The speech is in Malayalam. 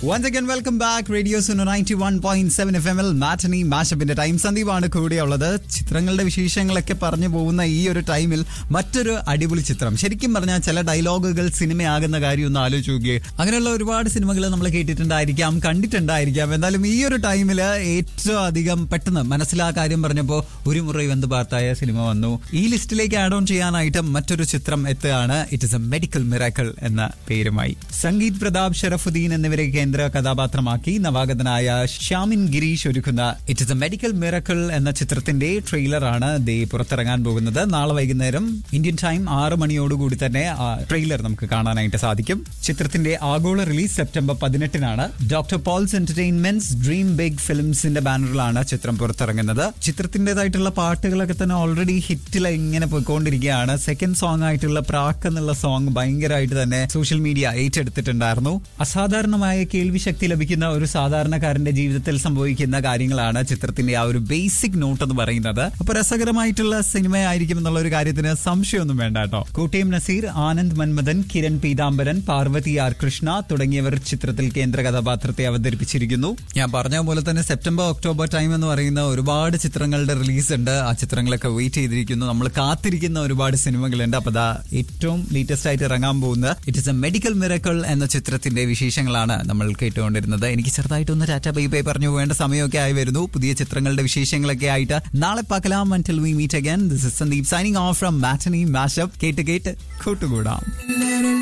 once again welcome back radio Suno ninety one point seven F എമ്മിൽ മാറ്റനി മാഷപ്പിന്റെ ടൈം സന്ദീപാണ് കൂടെയുള്ളത് ചിത്രങ്ങളുടെ വിശേഷങ്ങളൊക്കെ പറഞ്ഞു പോകുന്ന ഈ ഒരു ടൈമിൽ മറ്റൊരു അടിപൊളി ചിത്രം ശരിക്കും പറഞ്ഞാൽ ചില ഡയലോഗുകൾ സിനിമയാകുന്ന കാര്യം ഒന്ന് ആലോചിച്ച് നോക്കിയേ അങ്ങനെയുള്ള ഒരുപാട് സിനിമകൾ നമ്മൾ കേട്ടിട്ടുണ്ടായിരിക്കാം കണ്ടിട്ടുണ്ടായിരിക്കാം എന്നാലും ഈ ഒരു ടൈമിൽ ഏറ്റവും അധികം പെട്ടെന്ന് മനസ്സിലാ കാര്യം പറഞ്ഞപ്പോൾ ഒരു മുറി വെന്ത് പാർത്തായ സിനിമ വന്നു ഈ ലിസ്റ്റിലേക്ക് ആഡ് ഓൺ ചെയ്യാനായിട്ട് മറ്റൊരു ചിത്രം എത്തുകയാണ് it is a medical miracle എന്ന പേരുമായി സംഗീത് പ്രതാപ് ഷറഫുദ്ദീൻ എന്നിവരെ കേന്ദ്ര കഥാപാത്രമാക്കി നവാഗതനായ ഷ്യാമിൻ ഗിരീഷ് ഒരുക്കുന്ന it is a medical miracle എന്ന ചിത്രത്തിന്റെ ട്രെയിലറാണ് ദേ പുറത്തിറങ്ങാൻ പോകുന്നത് നാളെ വൈകുന്നേരം ഇന്ത്യൻ ടൈം ആറ് മണിയോടുകൂടി തന്നെ ആ ട്രെയിലർ നമുക്ക് കാണാനായിട്ട് സാധിക്കും ചിത്രത്തിന്റെ ആഗോള റിലീസ് സെപ്റ്റംബർ പതിനെട്ടിനാണ് doctor Paul's entertainments dream big ഫിലിംസിന്റെ ബാനറിലാണ് ചിത്രം പുറത്തിറങ്ങുന്നത് ചിത്രത്തിന്റേതായിട്ടുള്ള പാട്ടുകളൊക്കെ തന്നെ ഓൾറെഡി ഹിറ്റിൽ ഇങ്ങനെ പോയിക്കൊണ്ടിരിക്കുകയാണ് സെക്കൻഡ് സോങ് ആയിട്ടുള്ള പ്രാക്ക് എന്നുള്ള സോങ് ഭയങ്കരമായിട്ട് തന്നെ സോഷ്യൽ മീഡിയ ഏറ്റെടുത്തിട്ടുണ്ടായിരുന്നു അസാധാരണമായ കേൾവി ശക്തി ലഭിക്കുന്ന ഒരു സാധാരണക്കാരന്റെ ജീവിതത്തിൽ സംഭവിക്കുന്ന കാര്യങ്ങളാണ് ചിത്രത്തിന്റെ ആ ഒരു ബേസിക് നോട്ട് എന്ന് പറയുന്നത് അപ്പൊ രസകരമായിട്ടുള്ള സിനിമയായിരിക്കും എന്നുള്ള ഒരു കാര്യത്തിന് സംശയമൊന്നും വേണ്ട കേട്ടോ കോട്ടയം നസീർ ആനന്ദ് മന്മഥൻ കിരൺ പീതാംബരൻ പാർവതി ആർ കൃഷ്ണ തുടങ്ങിയവർ ചിത്രത്തിൽ കേന്ദ്ര കഥാപാത്രത്തെ അവതരിപ്പിച്ചിരിക്കുന്നു ഞാൻ പറഞ്ഞ പോലെ തന്നെ സെപ്റ്റംബർ ഒക്ടോബർ ടൈം എന്ന് പറയുന്ന ഒരുപാട് ചിത്രങ്ങളുടെ റിലീസ് ഉണ്ട് ആ ചിത്രങ്ങളൊക്കെ വെയിറ്റ് ചെയ്തിരിക്കുന്നു നമ്മൾ കാത്തിരിക്കുന്ന ഒരുപാട് സിനിമകളുണ്ട് അപ്പൊ ദാ ഏറ്റവും ലേറ്റസ്റ്റ് ആയിട്ട് ഇറങ്ങാൻ പോകുന്ന it is a medical miracle എന്ന ചിത്രത്തിന്റെ വിശേഷങ്ങളാണ് നമ്മൾ കേട്ടുകൊണ്ടിരുന്നത് എനിക്ക് ചെറുതായിട്ടൊന്ന് ടാറ്റ ബൈ ബൈ പറഞ്ഞു പോകേണ്ട സമയമൊക്കെ ആയി വരുന്നു പുതിയ ചിത്രങ്ങളുടെ വിശേഷങ്ങളൊക്കെ ആയിട്ട് നാളെ പാക്കലാം until we meet again this is Sandeep signing off from matinee mashup കേട്ട് കേട്ട് കൂട്ടുകൂടാം